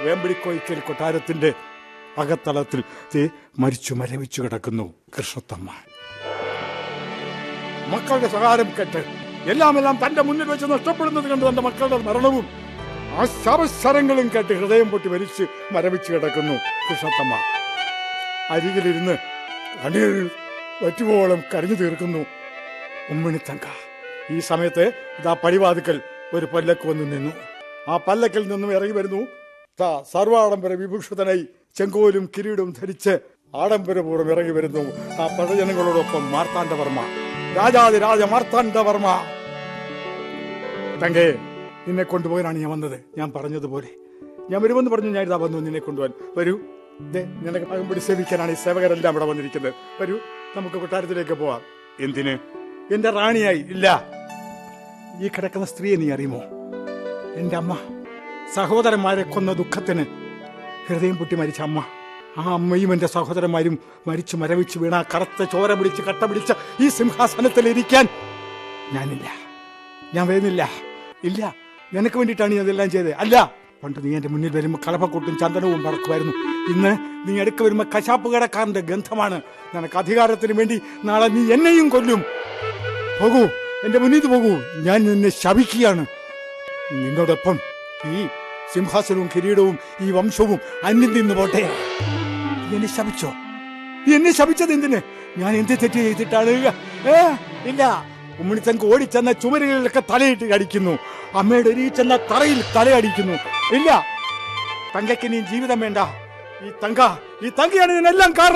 വേമ്പടിക്കോയിക്കൽ കൊട്ടാരത്തിന്റെ അകത്തളത്തിൽ ദേ മരിച്ചു മരവിച്ചു കിടക്കുന്നു കൃഷ്ണത്തമ്മ മക്കളുടെ സഹാരം കേട്ട് എല്ലാം എല്ലാം തന്റെ മുന്നിൽ വെച്ച് നഷ്ടപ്പെടുന്നത് കണ്ട് തന്റെ മക്കളുടെ മരണവും ആ ശവസ്വരങ്ങളും കേട്ട് ഹൃദയം പൊട്ടി മരിച്ച് മരവിച്ചു കിടക്കുന്നു കൃഷ്ണത്തമ്മ അരികിലിരുന്ന് കണ്ണീർ വറ്റുപോളം കരഞ്ഞു തീർക്കുന്നു ഉമ്മിണിത്തങ്ക ഈ സമയത്ത് ഇതാ പടിവാതുക്കൽ ഒരു പല്ലക്ക് വന്നു നിന്നു ആ പല്ലക്കിൽ നിന്നും ഇറങ്ങി വരുന്നു ദാ സർവാഡംബര വിഭൂഷിതനായി ചെങ്കോലും കിരീടവും ധരിച്ച് ആഡംബരപൂർവ്വം ഇറങ്ങി വരുന്നു ആ പ്രജനങ്ങളോടൊപ്പം മാർത്താണ്ഡവർമ്മ രാജാതി രാജ മാർത്താണ്ഡവർമ്മ തങ്കേ നിന്നെ കൊണ്ടുപോകാനാണ് ഞാൻ വന്നത് ഞാൻ പറഞ്ഞതുപോലെ ഞാൻ വരുമെന്ന് പറഞ്ഞു ഞാൻ ഇതാ വന്നു നിന്നെ കൊണ്ടുപോകാൻ വരൂ ദേ നിനക്ക് അകമ്പടി സേവിക്കാനാണ് ഈ സേവകരെല്ലാം ഇവിടെ വന്നിരിക്കുന്നത് വരൂ നമുക്ക് കൊട്ടാരത്തിലേക്ക് പോവാം എന്തിന് എന്റെ റാണിയായി ഇല്ല ഈ കിടക്കുന്ന സ്ത്രീയെ നീ അറിയുമോ എന്റെ അമ്മ സഹോദരന്മാരെ കൊന്ന ദുഃഖത്തിന് ഹൃദയം പൊട്ടി മരിച്ച അമ്മ ആ അമ്മയും എന്റെ സഹോദരന്മാരും മരിച്ചു മരവിച്ചു വീണ ആ കറുത്ത ചോര പിടിച്ച് കട്ട പിടിച്ച ഈ സിംഹാസനത്തിൽ ഇരിക്കാൻ ഞാനില്ല ഞാൻ വരുന്നില്ല ഇല്ല നിനക്ക് വേണ്ടിയിട്ടാണ് ഞാൻ ഇതെല്ലാം ചെയ്തത് അല്ല പണ്ട് നീ എന്റെ മുന്നിൽ വരുമ്പോൾ കളപ്പക്കൂട്ടും ചന്ദനവും പറക്കുമായിരുന്നു ഇന്ന് നീ അടുക്ക വരുമ്പോൾ കശാപ്പ് കടക്കാരന്റെ ഗന്ധമാണ് നിനക്ക് അധികാരത്തിന് വേണ്ടി നാളെ നീ എന്നെയും കൊല്ലും പോകൂ എന്റെ മുന്നിൽ പോകൂ ഞാൻ നിന്നെ ശപിക്കുകയാണ് നിന്നോടൊപ്പം ഈ സിംഹാസനവും കിരീടവും ഈ വംശവും അന്യം നിന്ന് പോട്ടെ നീ എന്നെ ശപിച്ചോ നീ എന്നെ ശപിച്ചത് എന്തിന് ഞാൻ എന്ത് തെറ്റ് ചെയ്തിട്ടാണ് ഏ ഇല്ല ഉമ്മണിത്തങ്ക് ഓടിച്ചെന്ന ചുമരുകളിലൊക്കെ തലയിട്ട് അടിക്കുന്നു അമ്മയുടെ ഒരു ചെന്ന തറയിൽ തലയടിക്കുന്നു ഇല്ല തങ്കയ്ക്ക് നീ ജീവിതം വേണ്ട ഈ തങ്ക ഈ തങ്കയാണ് ഇതിനെല്ലാം കാരണം